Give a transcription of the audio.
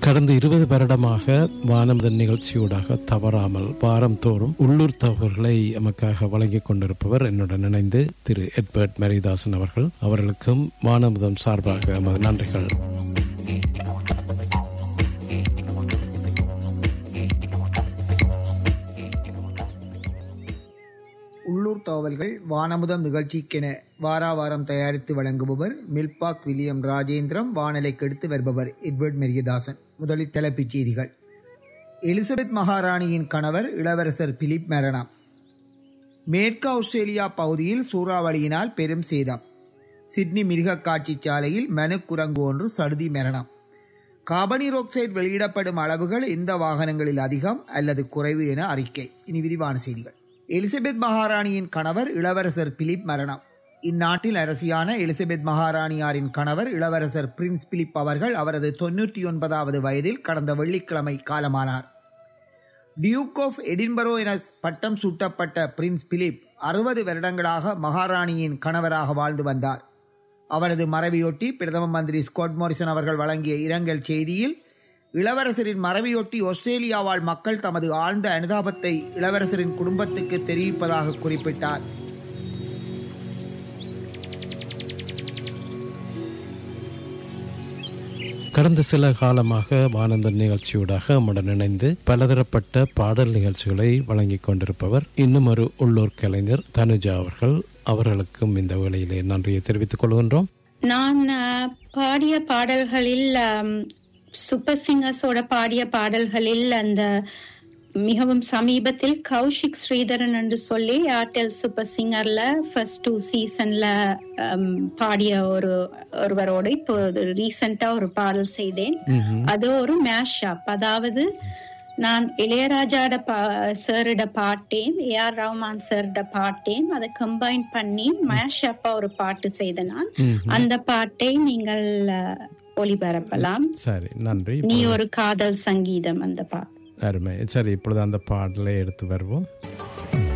கடந்த இருபது வருடமாக வானமதன் நிகழ்ச்சியூடாக தவறாமல் வாரந்தோறும் உள்ளூர் தகவல்களை எமக்காக வழங்கிக் கொண்டிருப்பவர் என்னுடன் இணைந்து திரு எட்வர்ட் மரிதாசன் அவர்கள் அவர்களுக்கும் வானமதம் சார்பாக எமது நன்றிகள் உள்ளூர் தகவல்கள் வானமுதம் நிகழ்ச்சிக்கென வாராவாரம் தயாரித்து வழங்குபவர் மில்பாக் வில்லியம் ராஜேந்திரம் வானலைக்கு எடுத்து வருபவர் எட்வர்ட் மெரியதாசன் முதலில் தலைப்புச் செய்திகள் எலிசபெத் மகாராணியின் கணவர் இளவரசர் பிலிப் மரணம் மேற்கு ஆஸ்திரேலியா பகுதியில் சூறாவளியினால் பெரும் சேதம் சிட்னி மிருகக் காட்சி சாலையில் மனுக்குரங்கு ஒன்று சடுதி மரணம் காபனீர் ஆக்சைடு வெளியிடப்படும் அளவுகள் இந்த வாகனங்களில் அதிகம் அல்லது குறைவு என அறிக்கை இனி விரிவான செய்திகள் எலிசபெத் மகாராணியின் கணவர் இளவரசர் பிலிப் மரணம் இந்நாட்டில் அரசியான எலிசபெத் மகாராணியாரின் கணவர் இளவரசர் பிரின்ஸ் பிலிப் அவர்கள் அவரது தொன்னூற்றி ஒன்பதாவது வயதில் கடந்த வெள்ளிக்கிழமை காலமானார் டியூக் ஆஃப் எடின்பரோ என பட்டம் சூட்டப்பட்ட பிரின்ஸ் பிலிப் அறுபது வருடங்களாக மகாராணியின் கணவராக வாழ்ந்து வந்தார் அவரது மறைவையொட்டி பிரதம மந்திரி ஸ்காட் மோரிசன் அவர்கள் வழங்கிய இரங்கல் செய்தியில் இளவரசரின் மறைவையொட்டி ஆஸ்திரேலியா வாழ் மக்கள் தமது ஆழ்ந்த அனுதாபத்தை இளவரசரின் குடும்பத்துக்கு தெரிவிப்பதாக குறிப்பிட்டார் கடந்த சில காலமாக வானந்தன் நிகழ்ச்சியூடாக நம்முடன் இணைந்து பலதரப்பட்ட பாடல் நிகழ்ச்சிகளை வழங்கிக் கொண்டிருப்பவர் இன்னும் ஒரு உள்ளூர் கலைஞர் தனுஜா அவர்கள் அவர்களுக்கும் இந்த வேளையிலே நன்றியை தெரிவித்துக் கொள்கின்றோம் நான் அஹ், பாடிய பாடல்களில் அம், சூப்பர் சிங்கர்ஸோட பாடிய பாடல்களில் அந்த மிகவும் சமீபத்தில் கௌஷிக் ஸ்ரீதரன் என்று சொல்லி ஏர்டெல் சூப்பர் சிங்கர்ல ஃபர்ஸ்ட் டூ சீசன்ல பாடிய ஒரு ஒருவரோடு இப்போ ரீசெண்டா ஒரு பாடல் செய்தேன் அது ஒரு மேஷ் அப் அதாவது நான் இளையராஜாட பா சாரிட பாட்டேன் ஏஆர் ரஹ்மான் சாரிட பாட்டேன் அதை கம்பைன் பண்ணி மேஷ் அப்பா ஒரு பாட்டு செய்த நான் அந்த பாட்டை நீங்கள் அஹ், ஒளிபரப்பலாம் சரி நன்றி நீ ஒரு காதல் சங்கீதம் அந்த பாட்டு அருமை சரி இப்பொழுது அந்த பாடலை எடுத்து வருவோம்